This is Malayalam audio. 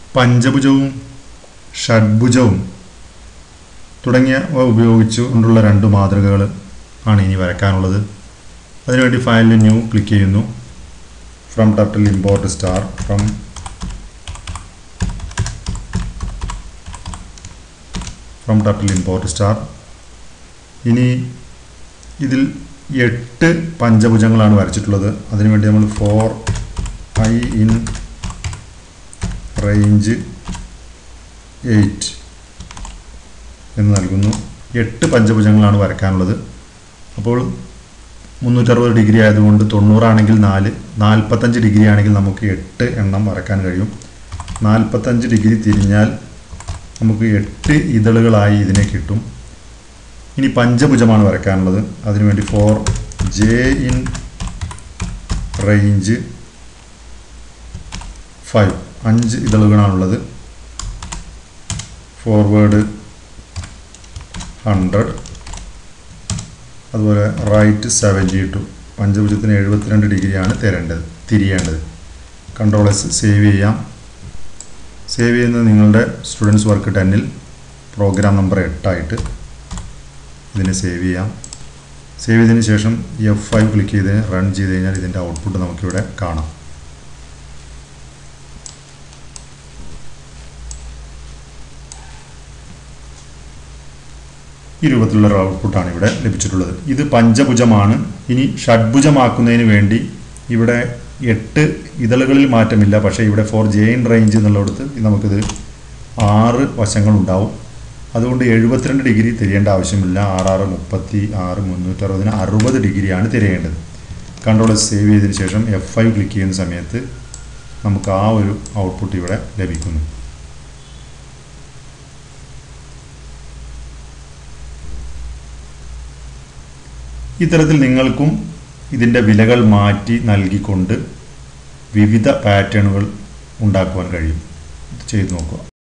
പഞ്ചഭുജവും ഷഡ്ഭുജവും തുടങ്ങിയവ ഉപയോഗിച്ചുകൊണ്ടുള്ള രണ്ട് മാതൃകകൾ ആണ് ഇനി വരയ്ക്കാനുള്ളത് അതിനുവേണ്ടി ഫയലിൽ ന്യൂ ക്ലിക്ക് ചെയ്യുന്നു from turtle import star from from turtle import star ഇനി ഇതിൽ എട്ട് പഞ്ചഭുജങ്ങളാണ് വരച്ചിട്ടുള്ളത് അതിനുവേണ്ടി നമ്മൾ for I in range eight എന്ന് നൽകുന്നു എട്ട് പഞ്ചഭുജങ്ങളാണ് വരയ്ക്കാനുള്ളത് അപ്പോൾ മുന്നൂറ്ററുപത് ഡിഗ്രി ആയതുകൊണ്ട് തൊണ്ണൂറാണെങ്കിൽ നാല് നാൽപ്പത്തഞ്ച് ഡിഗ്രി ആണെങ്കിൽ നമുക്ക് എട്ട് എണ്ണം വരയ്ക്കാൻ കഴിയും നാൽപ്പത്തഞ്ച് ഡിഗ്രി തിരിഞ്ഞാൽ നമുക്ക് എട്ട് ഇതളുകളായി ഇതിനെ കിട്ടും ഇനി പഞ്ചഭുജമാണ് വരയ്ക്കാനുള്ളത് അതിനുവേണ്ടി for J in range five അഞ്ച് ഇതളുകളാണുള്ളത് ഫോർവേഡ് ഹൺഡ്രഡ് അതുപോലെ റൈറ്റ് സെവൻറ്റി ടു പഞ്ചഭുജത്തിന് എഴുപത്തിരണ്ട് ഡിഗ്രിയാണ് തരേണ്ടത് തിരിയേണ്ടത് കൺട്രോൾ എസ് സേവ് ചെയ്യാം സേവ് ചെയ്യുന്നത് നിങ്ങളുടെ സ്റ്റുഡൻസ് വർക്ക് ടെന്നിൽ പ്രോഗ്രാം നമ്പർ എട്ടായിട്ട് ഇതിനെ സേവ് ചെയ്യാം സേവ് ചെയ്തതിന് ശേഷം എഫ് ഫൈവ് ക്ലിക്ക് ചെയ്ത് റൺ ചെയ്ത് കഴിഞ്ഞാൽ ഇതിൻ്റെ ഔട്ട്പുട്ട് നമുക്കിവിടെ കാണാം ഈ രൂപത്തിലുള്ള ഒരു ഔട്ട്പുട്ടാണ് ഇവിടെ ലഭിച്ചിട്ടുള്ളത് ഇത് പഞ്ചഭുജമാണ് ഇനി ഷഡ്ഭുജമാക്കുന്നതിന് വേണ്ടി ഇവിടെ എട്ട് ഇതളുകളിൽ മാറ്റമില്ല പക്ഷേ ഇവിടെ ഫോർ ജെയിൻ റേഞ്ച് എന്നുള്ളിടത്ത് നമുക്കിത് ആറ് വശങ്ങളുണ്ടാവും അതുകൊണ്ട് എഴുപത്തിരണ്ട് ഡിഗ്രി തിരിയേണ്ട ആവശ്യമില്ല ആറാറ് മുപ്പത്തി ആറ് മുന്നൂറ്ററുപതിന് അറുപത് ഡിഗ്രിയാണ് തിരയേണ്ടത് കൺട്രോൾ സേവ് ചെയ്തതിന് ശേഷം എഫ് ഫൈവ് ക്ലിക്ക് ചെയ്യുന്ന സമയത്ത് നമുക്ക് ആ ഒരു ഔട്ട്പുട്ട് ഇവിടെ ലഭിക്കുന്നു ഇത്തരത്തിൽ നിങ്ങൾക്കും ഇതിൻ്റെ വിലകൾ മാറ്റി നൽകിക്കൊണ്ട് വിവിധ പാറ്റേണുകൾ ഉണ്ടാക്കുവാൻ കഴിയും ഇത് ചെയ്തു നോക്കുക